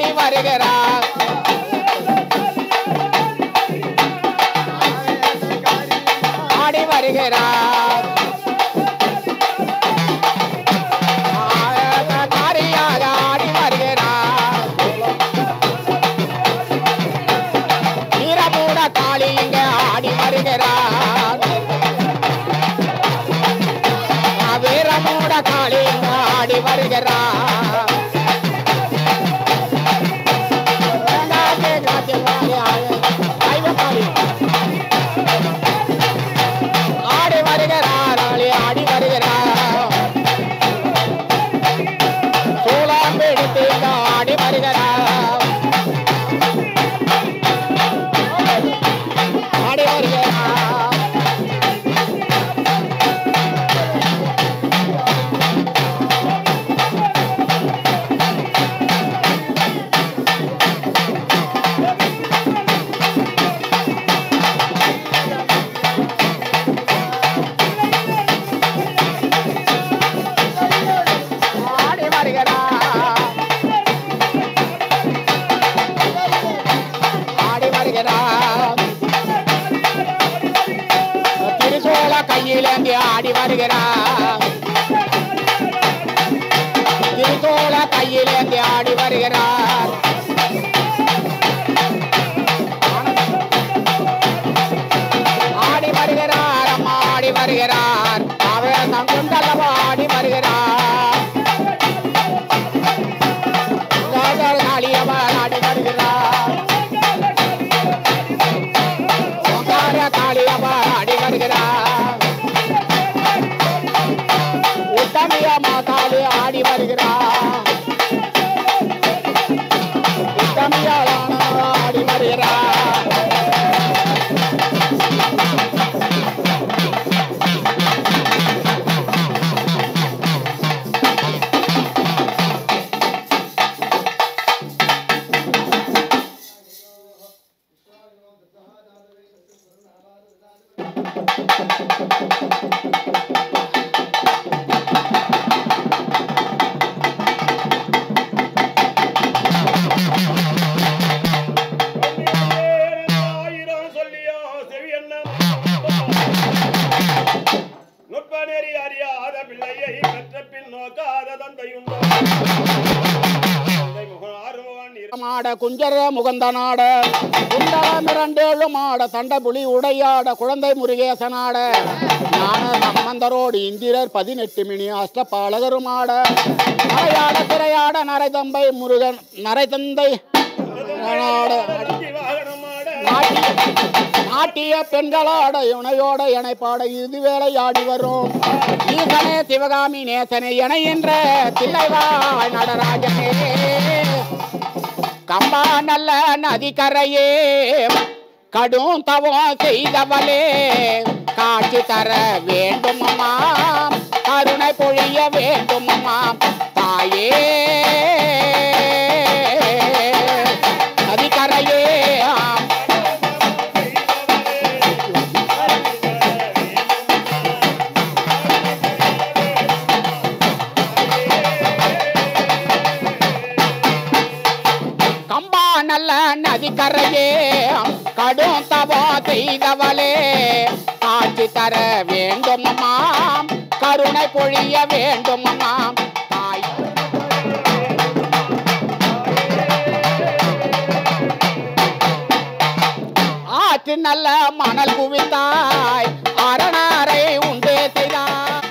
ஆடி வருகிறார் ஆடி வருகிறார் காரியாக ஆடி வருகிறார் வீரமூட காளி இங்க ஆடி வருகிறார் வீரமூட காளி இங்க ஆடி வருகிறார் காத்தே காத்தே காளி ஆடி தெய்வ காளி ஆடி வருகிறார் ஆளி ஆடி வருகிறார் சூளாம்பு எடுத்து இங்க ஆடி வருகிறார் ஆடி வருகிறார் ஆடி வருகிறார் ஆடி வருகிறார் திருசோல கையிலேந்தி ஆடி வருகிறார் திருசோல கையிலேந்தி ஆடி வருகிறார் ஆடி வருகிறார் அம்மா ஆடி வருகிறார் ஆவேசம் கொண்டல்லவா ஆடி வருகிறார் ராஜர் காளியவர் ஆடி வருகிறார் ஓங்கார காளியவர் ஆடி வருகிறார் உத்தமிய மாதாளி ஆடி வருகிறார் உத்தமியாளான ஆடி வருகிறார் ஆயிரம் சொல்லியோ செவி என்ன நுட்ப நெறி அறியாத பிள்ளையை பெற்ற பின் நோக்காத தந்தையுண்டோ தந்தை முகம் ஆறுமுகன் இரு- மாட குஞ்சர முகந்த நாட குண்டலம் இரண்டேழு மாட தண்ட புலி உடையாட குழந்தை முருகேசனாட ஞான சம்பந்தரோடு இந்திரர் பதினெட்டு மினி அஷ்டபாலகரும் ஆட நரையாட திரையாட நரைதம்பை முருகன் நரைதந்தை நாட நடத்தி வாகனமாட நாட்டிய நாட்டிய பெண்களோட இணையோட இணைப்பாட இது வேலை ஆடி வரும் ஈசனே சிவகாமி நேசனே இணை என்ற தில்லைவாய் நடராஜனே கம்பா நல்ல நதிக்கரையே கடும் தவம் செய்தவளே காட்சி தர வேண்டுமம்மா கருணை பொழிய வேண்டுமம்மா தாயே நதிக்கரையே ஆம் கம்பா நல்ல நதிக்கரையே கடும் தவம் செய்தவளே காட்சி தர வேண்டுமம்மா கருணை பொழிய வேண்டுமம்மா தாய் ஆற்று நல்ல மணல் குவித்தாய் அரணாரை உண்டு செய்தாய்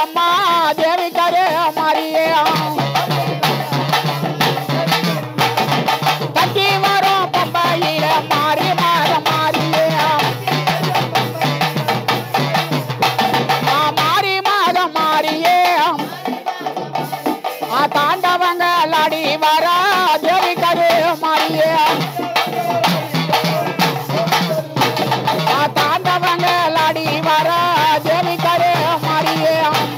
அம்மா தேவி கரு மாறியே கட்டி வரும் பம்பையில மாறி மாற மாறியே ஆ, மாறி மாற மாறியே ஆ, தாண்டவங்க அடி வர தேவி கரு மாறியே ஆ, தாண்டவங்க அடி வர தேவி கரு மாறியே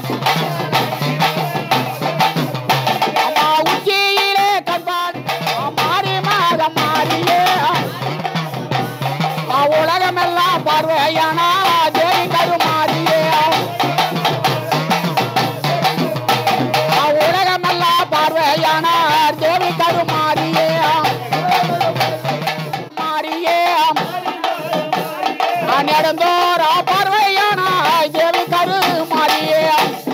அம்மா உச்சியிலே கண்பான் மாறி மாத மாறியே ஆ, உலகமெல்லாம் பார்வையானா தேவி கரு மாறியே ஆ, உலகமெல்லாம் பார்வையானார் தேவி கரு மாறியே மாறியே நடந்தோர் பார்வையானாய் தேவி கரு மாறியே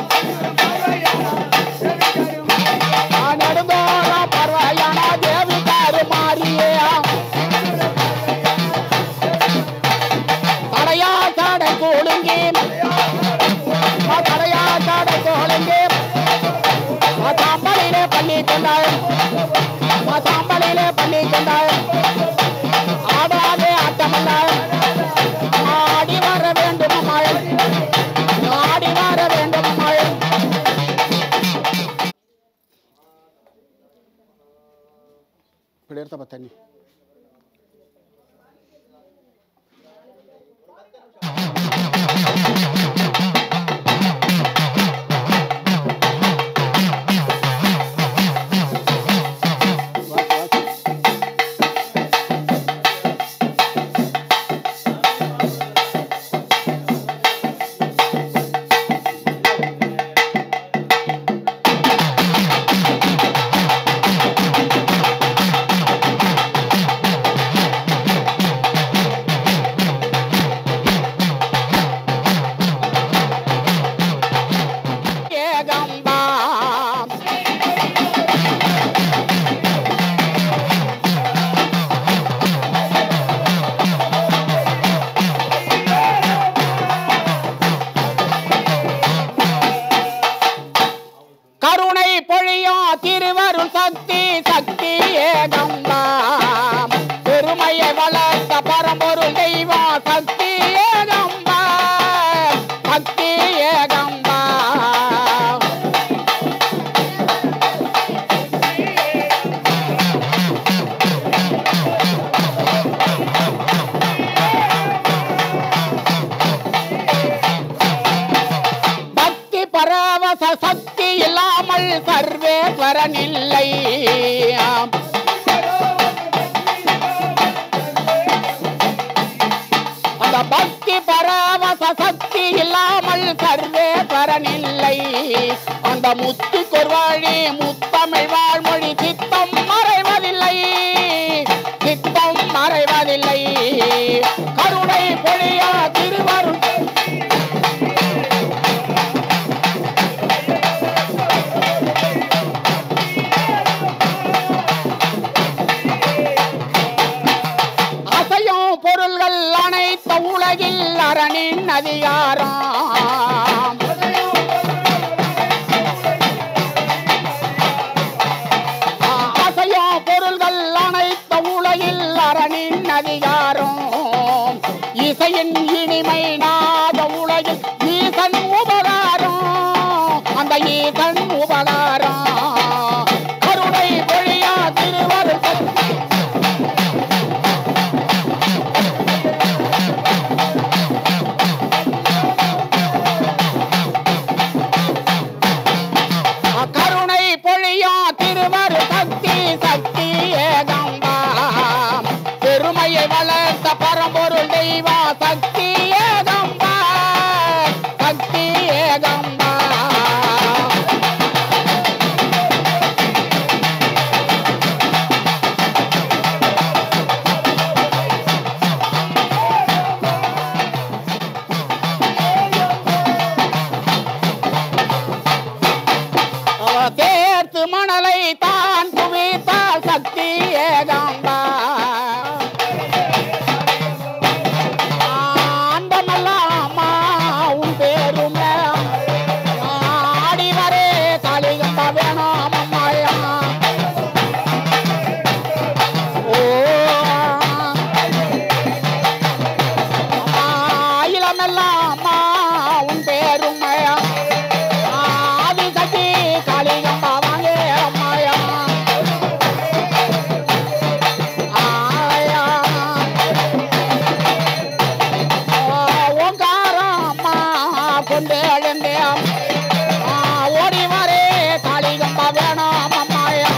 நடந்தோர பறவையான தேவி காரு மாறியே தடையா தடை கோளுங்கி தடையா தடை கோளுங்கி சாம்பலிலே பண்ணி கொண்டாள் சாம்பலிலே பண்ணி கொண்டாள் ஆடாதே ஆட்டமல்லாள் ஆடி வர வேண்டும் மழை ஆடி வர வேண்டும் மழை இப்படி எடுத்தப்ப தண்ணி ஏகம்பா கருணை பொழியும் திருவருள் சக்தி சக்தி ஏகம்பா பெருமையை வளர்த்த பரம்பொருள் தெய்வம் சக்தி ஏகம்பா சக்தி ஏகம்பா பக்தி பரவச சக்தி இல்லாமல் சர்வேஸ்வரன் இல்லை ஆம். அந்த பக்தி பரவச சக்தி இல்லாமல் சர்வேஸ்வரன் இல்லை அந்த முத்து வழி முத்தமிழ் வாழ்மொழி சித்தம் மறைவதில்லை சித்தம் மறைவதில்லை கருணை பொழியா திருவருள் அசையும் பொருள்கள் அனைத்த உலகில் அரணின் அதிகாரம் அசையும் பொருள்கள் அனைத்த உலகில் அரணின் அதிகாரம் இசையின் இனிமை நாத உலகில் ஈசன் உபகாரம் அந்த ஈசன் உபகாரம் கருணை பொழியா திருவருள் சக்தி கருணை பொழியா திருவரு சக்தி சக்தி ஏகம்பா பெருமையை வளர்த்த பரம்பொருள் தெய்வா சக்தி ஏகம்பா சக்தி ஏகம்பா அவ தேர்த்து மணலை தான் குவித்தால் சக்தி ஏகம்பா அண்டமெல்லாம் உன் பேருமே கொண்டு அழுந்தேன் ஆ, ஓடி வரே காளிகம்பா வேணும் அம்மாயா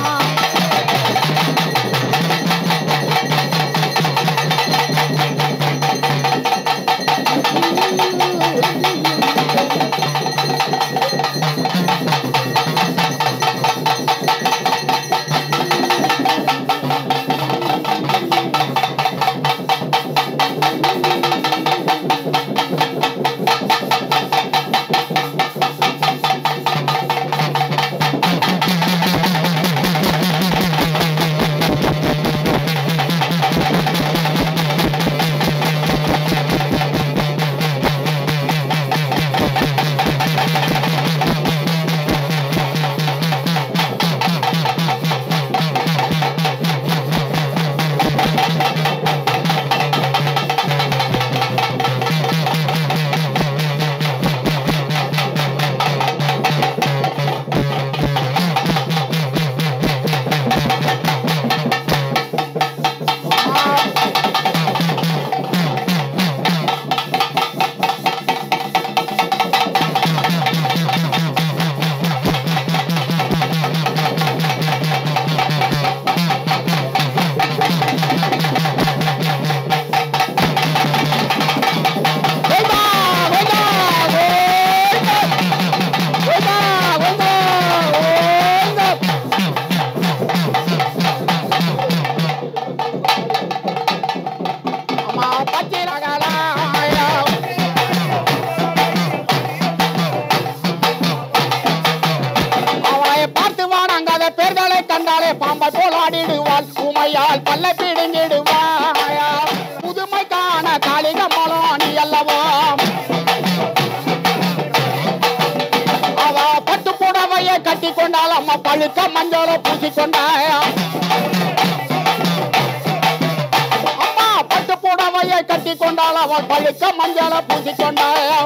வேண்டா வேண்டா வேண்டா வேண்டா வேண்டா அம்மா பச்சை ரகலாயா அவளை பார்த்து வாணங்காத பேர்களை கண்டாலே பாம்பை போல் ஆடிடுவாள் உமையால் பல்ல பிடுங்கிடுவாயா புதுமை காண காளிகம்மலம் நீ அல்லவா அவ பட்டு புடவையை கட்டி கொண்டால் அம்மா பழுக்க மஞ்சள பூசி கொண்டாயா அம்மா பட்டு புடவையை கட்டி கொண்டால் அவள் பழுக்க மஞ்சள பூசி கொண்டாயா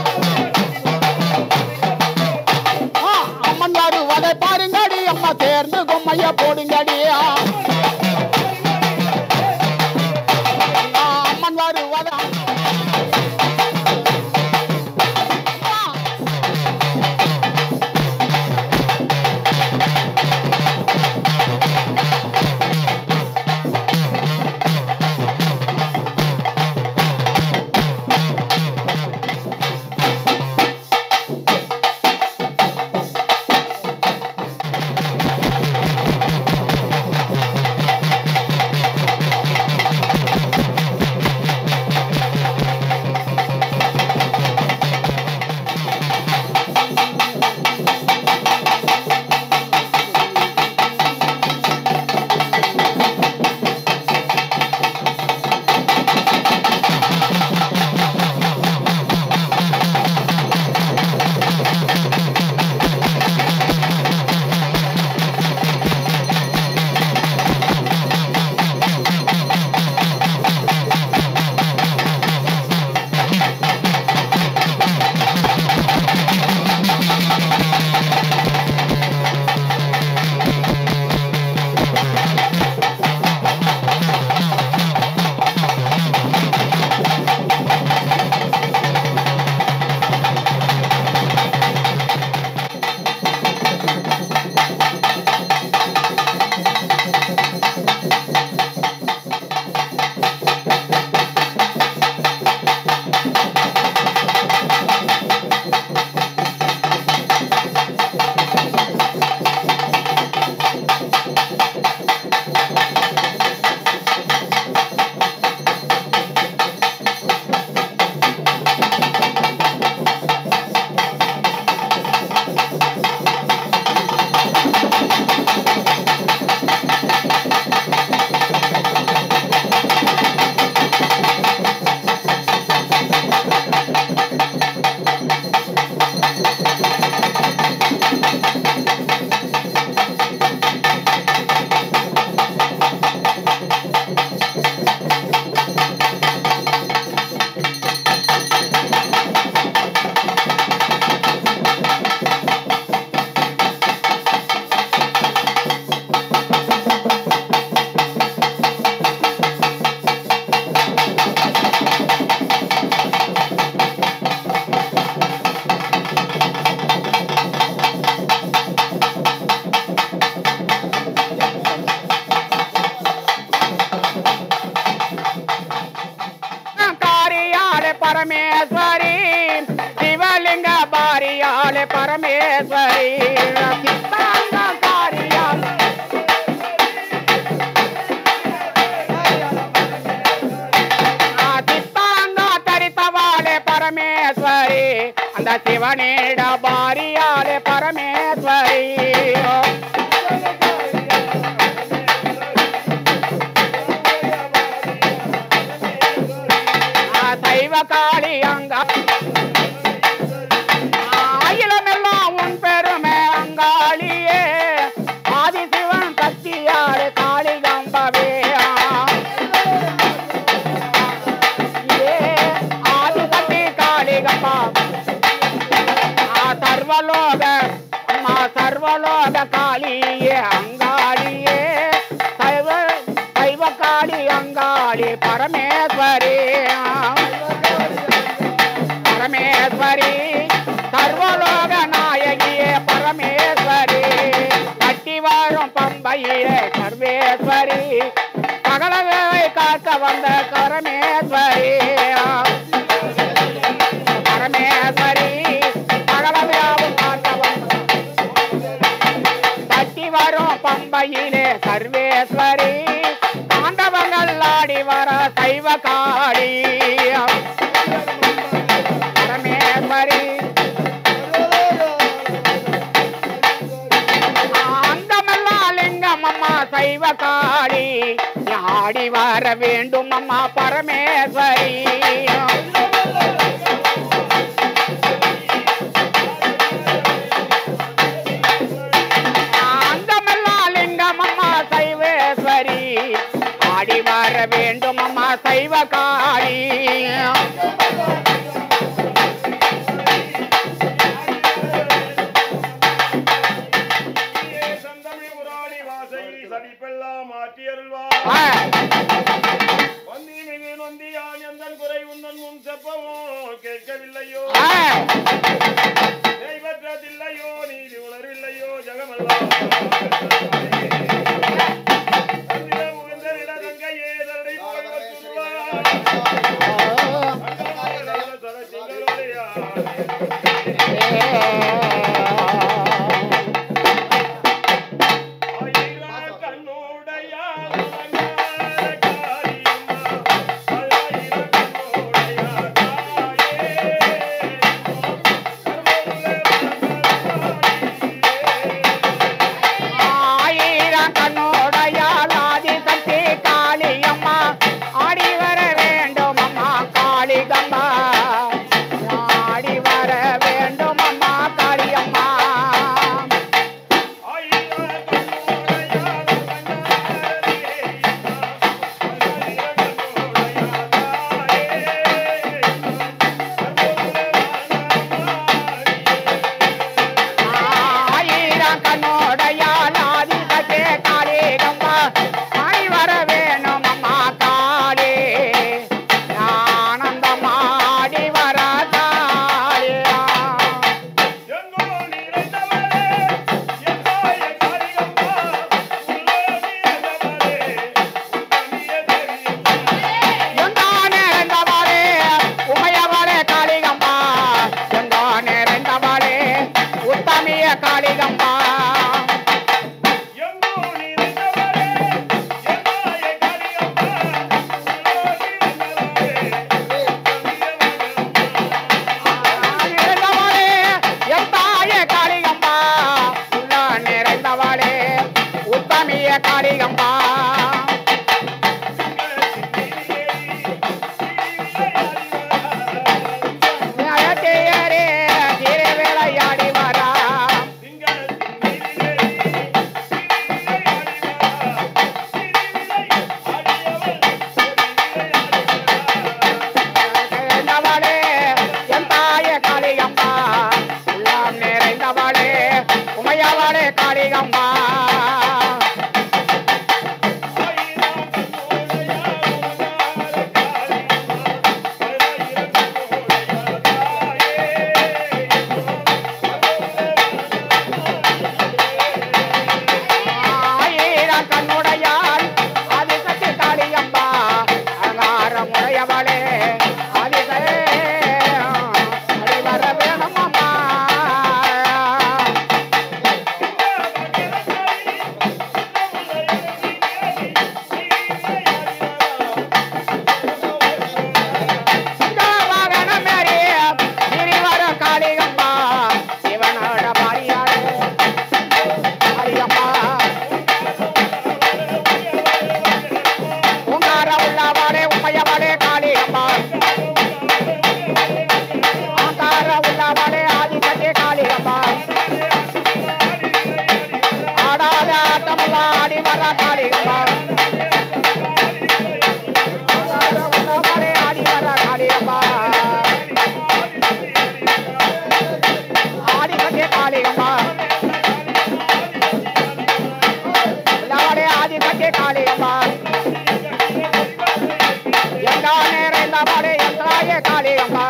ஆ, அம்மன் வருவதை பாருங்கடி அம்மா சேர்ந்து பொம்மைய போடுங்கடியா ஆ, அம்மன் வருவதை ஆ, லிங்க பாரியாலே பரமேஸ்வரி சித்தாங்க காரியாலே சித்தாங்க தரித்தவாளே பரமேஸ்வரி அந்த சிவனேட பாரியாலே பரமேஸ்வரி ஆ, சைவ காளி அங்க ஆயிலமெல்லாம் உன் பெருமை அங்காளியே ஆதிசிவன் சக்தியாரு காளி கம்பவே ஏ ஆதிசக்தி காளி கம்பா ஆ, சர்வலோக அம்மா சர்வலோக காளியே அங்காளியே சைவ சைவ காளி அங்காளி பரமேஸ்வரி பரமேஸ்வரி சர்வலோக நாயகியே பரமேஸ்வரி கட்டி வரும் பம்பையிலே சர்வேஸ்வரி சகலவை காக்க வந்த பரமேஸ்வரி பரமேஸ்வரி சகலவையாவும் காக்க வந்த கட்டி வரும் பம்பையிலே சர்வேஸ்வரி தாண்டவங்கள் ஆடி வர சைவ காளி பரமேஸ்வரி அந்தமெல்லாம் லிங்கம் அம்மா சைவ காளி ஆடி வர வேண்டும் அம்மா பரமேஸ்வரி அந்தமெல்லாம் லிங்கம் அம்மா சைவேஸ்வரி ஆடி வர வேண்டும் அம்மா சைவ காளி நீயே சந்தமிழ் முராளி வாசை சலிப்பெல்லாம் மாற்றி அருள்வா ஆ, வந்தி மிகு நொந்தியான் எந்தன் குறை உந்தன் முன் செப்பவோ கேட்கவில்லையோ ஆ, தெய்வற்றதில்லையோ நீதி உணர்வில்லையோ ஜகமெல்லாம் தந்திர முகுந்தரிட தங்கையே தன்னை புகழ்வச் சொல்வார். அங்காள சரசிங்களுடையார். ஆயிரா கண்ணுடையார் அலங்கார காரியம்மா. ஆயிர கண்ணுடையார் தாயே. ஆடி வர காளியம்மா உன்னவளே ஆடி வர காளியம்மா ஆடி கட்டிய காளியம்மா உன்னவளே ஆடி கட்டிய காளியம்மா எங்கா நிறைந்தவளே எங்காய காளியம்மா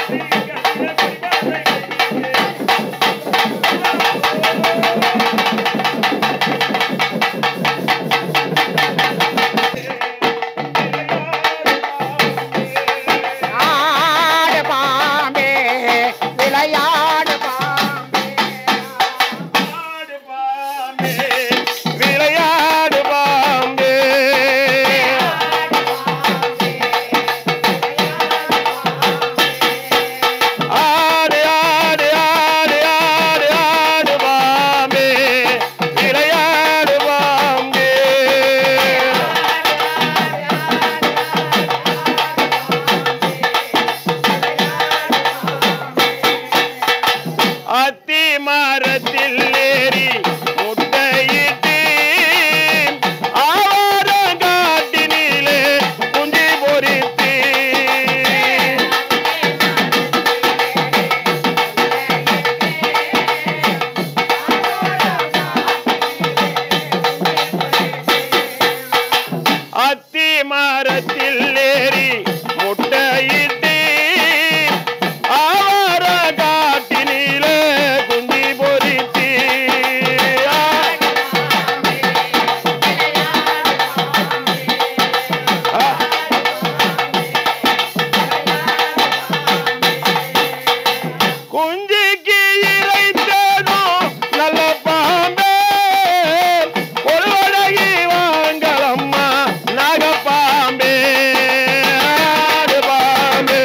ஆடு பாம்பே விளையாடு பாம்பே ஆடு பாம்பே, விளையாடு பாம்பே ஆடு ஆடு ஆடு ஆடு ஆடு பாம்பே விளையாடு பாம்பே அத்தி மரத்தில் ஏறி முட்டையிட்டு ஆவாரங்காட்டினிலே குஞ்சு பொறித்து அத்தி மரத்தில் ஏறி முட்டையிட்டு ஆவார காட்டினிலே குஞ்சி பொறித்து குஞ்சிக்கு இறைத்ததும் நல்ல பாம்பே ஒருவடகி வாங்கலம்மா நாகப்பாம்பே ஆடு பாம்பே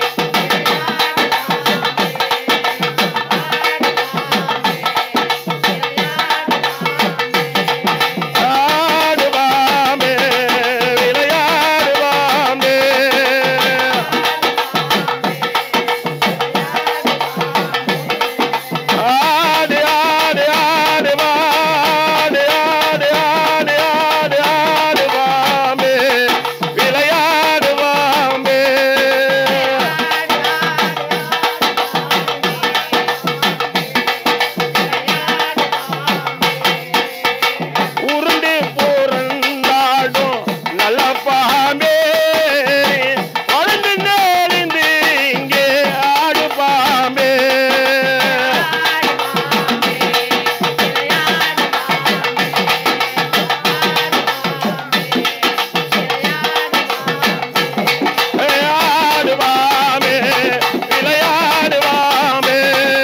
ஆடு பாம்பே விளையாடு பாம்பே ஆடு ஆடு ஆடு ஆடு ஆடு ஆடு ஆடு ஆடு பாம்பே விளையாடு பாம்பே உருண்டு புறந்தாடும் நல்ல பாம்பே வளர்ந்து நேர்ந்து இங்கே ஆடு பாம்பே ஆடு பாம்பே விளையாடு பாம்பே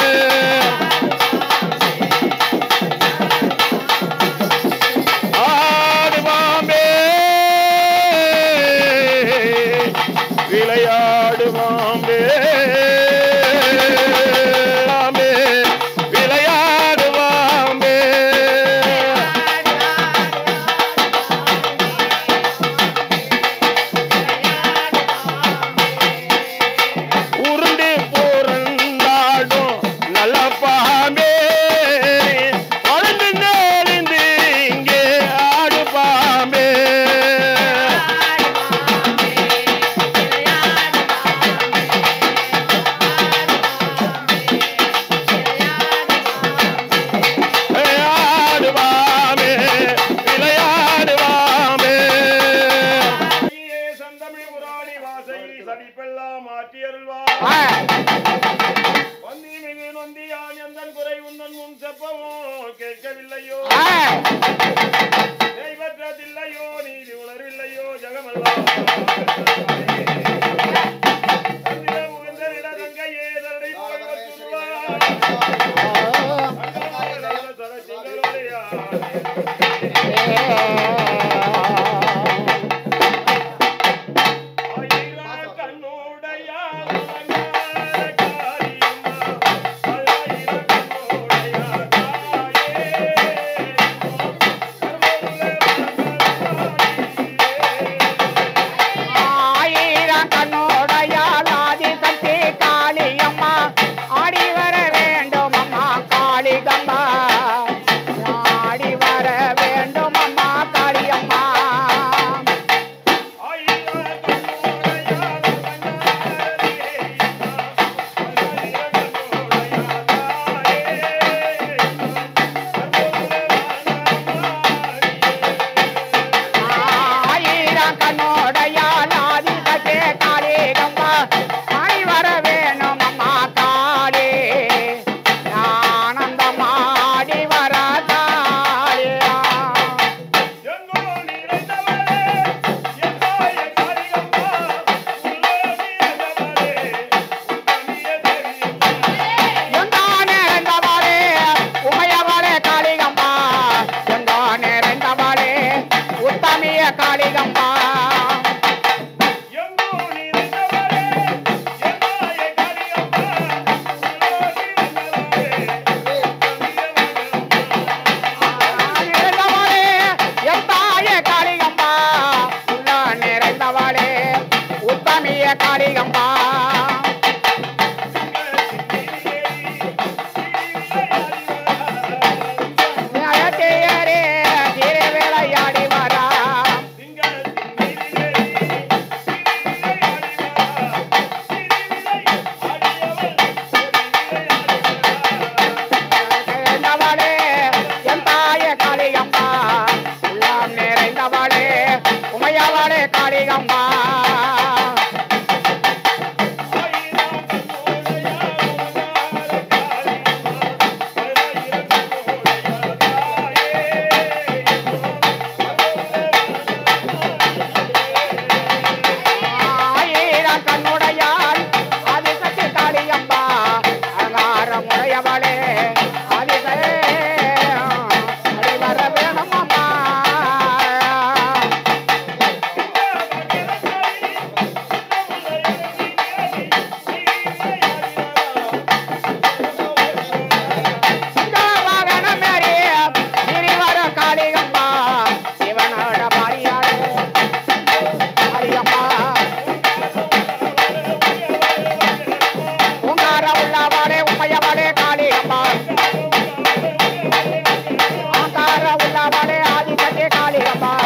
ஆடு பாம்பே விளையாடு பாம்பே பாம்பே விளையாடு பாம்பே உருண்டு புறந்தாடும் நல்ல பாம்பே வளர்ந்து நேர்ந்து இங்கே ஆடு பாம்பே ஆடு பாம்பே விளையாடு பாம்பே சந்தமிழ் புராணி வாசை சலிப்பெல்லாம் மாற்றி அருள்வார் வந்தி மிகு நொந்தியான் எந்தன் குறை உந்தன் முன் செப்பவோ கேட்கவில்லையோ தெய்வற்றதில்லையோ நீதி உணர்வில்லையோ ஜகமெல்லாம் தந்திர முகுந்தரிட தங்கையே தரடை புகழ் வச்சுள்ளார். அங்காள சரசிங்களுடையார். ஆயிரா கண்ணுடையார் அலங்கார காரியம்மா. ஆயிரா கண்ணுடையார் தாயே. கருவூல ஆயிரம் கண்ணோடையால் ஆதி சக்தி காளியம்மா ஆடி வர வேண்டும் அம்மா காளிகம்மா ஆடி வர வேண்டும் அம்மா வந்தவளே அதிசய அடி வர வேணுமம்மா வாகனம் மேரி கிரிவர காளியம்மா சிவனோட பாரியாடு காளியம்மா உங்கார உள்ளவாடே உமையவாடே காளியம்மா ஆங்கார உள்ளவாடே ஆதிக்கட்டே காளியம்மா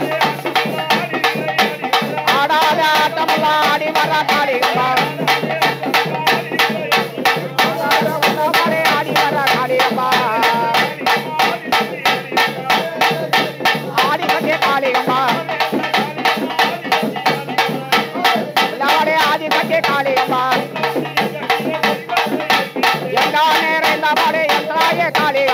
ஆடாத ஆட்டமுள்ள ஆடி வர காளியம்மா ஆங்கார உள்ளவாடே ஆடி வர காளியம்மா ஆதிக்கட்டே காளியம்மா உள்ளவாடே ஆதிக்கட்டே காளியம்மா எங்கா நிறைந்தவளே எங்காய காளி